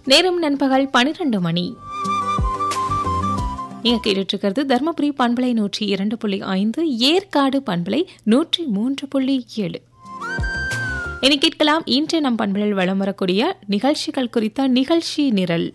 நேரம் நண்பகல் பனிரெண்டு மணி நீங்க கேட்டுட்டு இருக்கிறது தர்மபுரி பண்பலை நூற்றி இரண்டு புள்ளி ஐந்து ஏற்காடு பண்பலை நூற்றி மூன்று புள்ளி ஏழு இனி கேட்கலாம் இன்று நம் பண்பலில் வளம் வரக்கூடிய நிகழ்ச்சிகள் குறித்த நிகழ்ச்சி நிரல்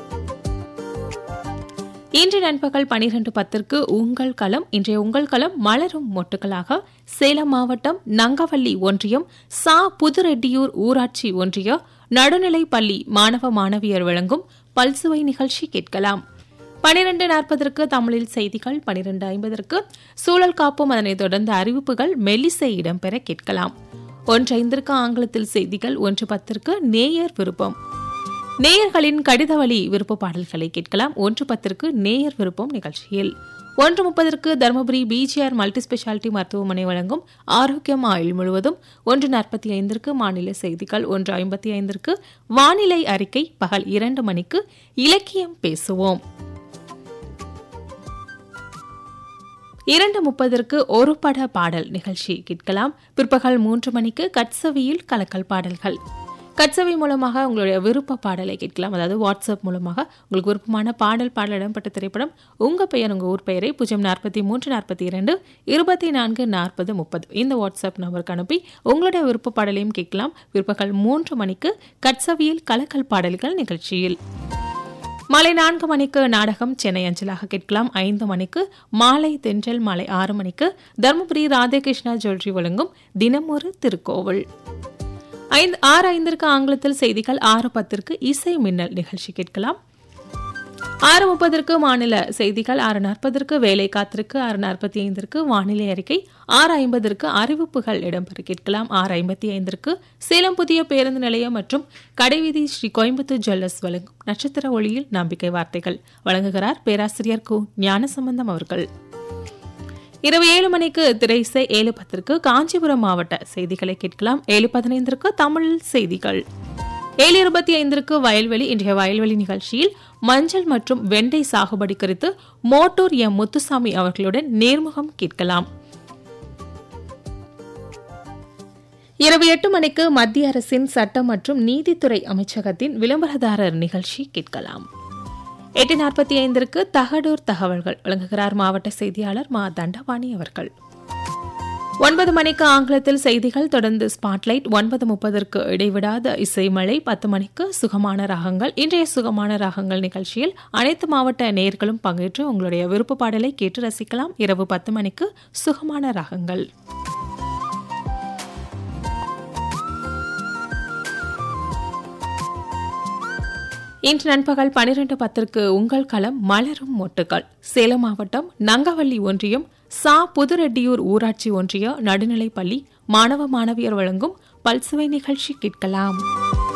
இன்று நண்பகல் பனிரெண்டு பத்திற்கு உங்கள் களம் இன்றைய உங்கள் களம் மலரும் மொட்டுகளாக சேலம் மாவட்டம் நங்கவள்ளி ஒன்றியம் சா புதுரெட்டியூர் ஊராட்சி ஒன்றிய நடுநிலைப் பள்ளி மாணவ மாணவியர் வழங்கும் பல்சுவை நிகழ்ச்சி கேட்கலாம் பனிரெண்டு நாற்பதற்கு தமிழில் செய்திகள் பனிரெண்டு ஐம்பதற்கு சூழல் காப்பும் அதனைத் தொடர்ந்து அறிவிப்புகள் மெல்லிசை இடம்பெற கேட்கலாம் ஒன்று ஐந்திற்கு ஆங்கிலத்தில் செய்திகள் ஒன்று பத்திற்கு நேயர் விருப்பம் நேயர்களின் கடிதவழி விருப்ப பாடல்களை கேட்கலாம் ஒன்று பத்திற்கு நேயர் விருப்பம் நிகழ்ச்சியில் ஒன்று முப்பதற்கு தருமபுரி பிஜிஆர் மல்டி ஸ்பெஷாலிட்டி மருத்துவமனை வழங்கும் ஆரோக்கியம் ஆயுள் முழுவதும் ஒன்று நாற்பத்தி ஐந்திற்கு மாநில செய்திகள் ஒன்று ஐம்பத்தி ஐந்திற்கு வானிலை அறிக்கை பகல் இரண்டு மணிக்கு இலக்கியம் பேசுவோம் இரண்டு முப்பதற்கு ஒரு பட பாடல் நிகழ்ச்சி கேட்கலாம் பிற்பகல் மூன்று மணிக்கு கட்சவியில் கலக்கல் பாடல்கள் கட்சவி மூலமாக உங்களுடைய விருப்ப பாடலை கேட்கலாம் அதாவது வாட்ஸ்அப் மூலமாக உங்களுக்கு விருப்பமான பாடல் பாடல் இடம்பெற்ற திரைப்படம் உங்க பெயர் உங்க ஊர் பெயரை பூஜ்ஜியம் நாற்பத்தி மூன்று நாற்பத்தி இரண்டு இருபத்தி நான்கு நாற்பது முப்பது இந்த வாட்ஸ்அப் நம்பருக்கு அனுப்பி உங்களுடைய விருப்ப பாடலையும் கேட்கலாம் பிற்பகல் மூன்று மணிக்கு கட்சவியில் கலக்கல் பாடல்கள் நிகழ்ச்சியில் மாலை நான்கு மணிக்கு நாடகம் சென்னை அஞ்சலாக கேட்கலாம் ஐந்து மணிக்கு மாலை தென்றல் மாலை ஆறு மணிக்கு தருமபுரி ராதேகிருஷ்ணா ஜுவல்லரி வழங்கும் தினமொரு திருக்கோவில் ஐந்து ஆறு ஐந்திற்கு ஆங்கிலத்தில் செய்திகள் ஆறு பத்திற்கு இசை மின்னல் நிகழ்ச்சி கேட்கலாம் ஆறு முப்பதற்கு மாநில செய்திகள் ஆறு நாற்பதற்கு வேலை காத்திருக்கு ஆறு நாற்பத்தி ஐந்திற்கு வானிலை அறிக்கை ஆறு ஐம்பதற்கு அறிவிப்புகள் இடம்பெற கேட்கலாம் ஆறு ஐம்பத்தி ஐந்திற்கு சேலம் புதிய பேருந்து நிலையம் மற்றும் கடைவீதி ஸ்ரீ கோயம்புத்தூர் ஜுவல்லர்ஸ் வழங்கும் நட்சத்திர ஒளியில் நம்பிக்கை வார்த்தைகள் வழங்குகிறார் பேராசிரியர் கு ஞானசம்பந்தம் அவர்கள் இரவு ஏழு மணிக்கு திரைசை ஏழு பத்திற்கு காஞ்சிபுரம் மாவட்ட செய்திகளை கேட்கலாம் ஏழு பதினைந்திற்கு தமிழ் செய்திகள் ஏழு இருபத்தி ஐந்திற்கு வயல்வெளி இன்றைய வயல்வெளி நிகழ்ச்சியில் மஞ்சள் மற்றும் வெண்டை சாகுபடி குறித்து மோட்டூர் எம் முத்துசாமி அவர்களுடன் நேர்முகம் கேட்கலாம் இரவு எட்டு மணிக்கு மத்திய அரசின் சட்டம் மற்றும் நீதித்துறை அமைச்சகத்தின் விளம்பரதாரர் நிகழ்ச்சி கேட்கலாம் எட்டு நாற்பத்தி ஐந்திற்கு தகடூர் தகவல்கள் வழங்குகிறார் மாவட்ட செய்தியாளர் மா தண்டபாணி அவர்கள் ஒன்பது மணிக்கு ஆங்கிலத்தில் செய்திகள் தொடர்ந்து ஸ்பாட்லைட் ஒன்பது முப்பதற்கு இடைவிடாத இசைமழை பத்து மணிக்கு சுகமான ராகங்கள் இன்றைய சுகமான ராகங்கள் நிகழ்ச்சியில் அனைத்து மாவட்ட நேர்களும் பங்கேற்று உங்களுடைய விருப்ப பாடலை கேட்டு ரசிக்கலாம் இரவு பத்து மணிக்கு சுகமான ராகங்கள் இன்று நண்பகல் பனிரெண்டு பத்திற்கு உங்கள் களம் மலரும் மொட்டுகள் சேலம் மாவட்டம் நங்கவள்ளி ஒன்றியம் சா புதுரெட்டியூர் ஊராட்சி ஒன்றிய நடுநிலைப்பள்ளி மாணவ மாணவியர் வழங்கும் பல்சுவை நிகழ்ச்சி கேட்கலாம்